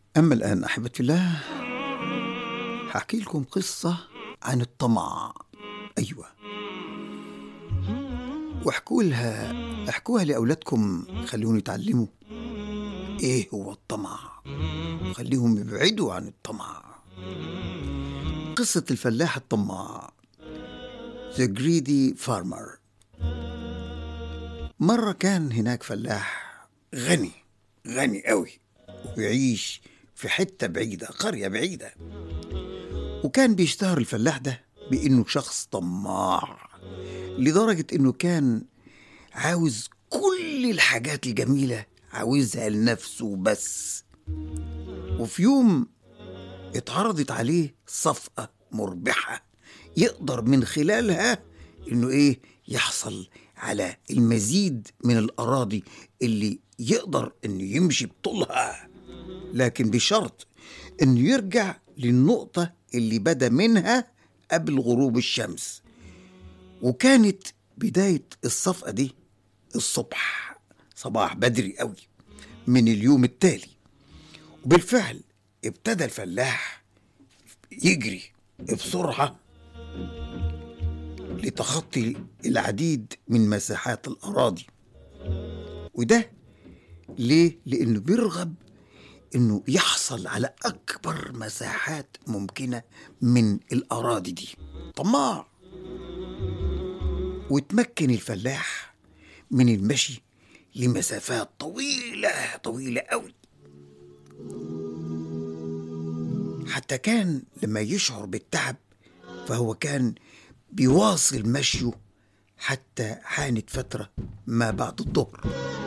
أما الآن أحبة الله هحكي لكم قصة عن الطمع أيوة واحكوا لها احكوها لأولادكم خليهم يتعلموا إيه هو الطمع خليهم يبعدوا عن الطمع قصة الفلاح الطماع The Greedy Farmer مرة كان هناك فلاح غني غني قوي ويعيش في حتة بعيدة قرية بعيدة وكان بيشتهر الفلاح ده بإنه شخص طماع لدرجة إنه كان عاوز كل الحاجات الجميلة عاوزها لنفسه بس وفي يوم اتعرضت عليه صفقة مربحة يقدر من خلالها إنه إيه يحصل على المزيد من الأراضي اللي يقدر إنه يمشي بطولها لكن بشرط إنه يرجع للنقطة اللي بدا منها قبل غروب الشمس وكانت بداية الصفقة دي الصبح صباح بدري قوي من اليوم التالي وبالفعل ابتدى الفلاح يجري بسرعة لتخطي العديد من مساحات الأراضي وده ليه؟ لأنه بيرغب إنه يحصل على أكبر مساحات ممكنة من الأراضي دي طماع وتمكن الفلاح من المشي لمسافات طويلة طويلة أوي حتى كان لما يشعر بالتعب فهو كان بيواصل مشيه حتى حانت فترة ما بعد الظهر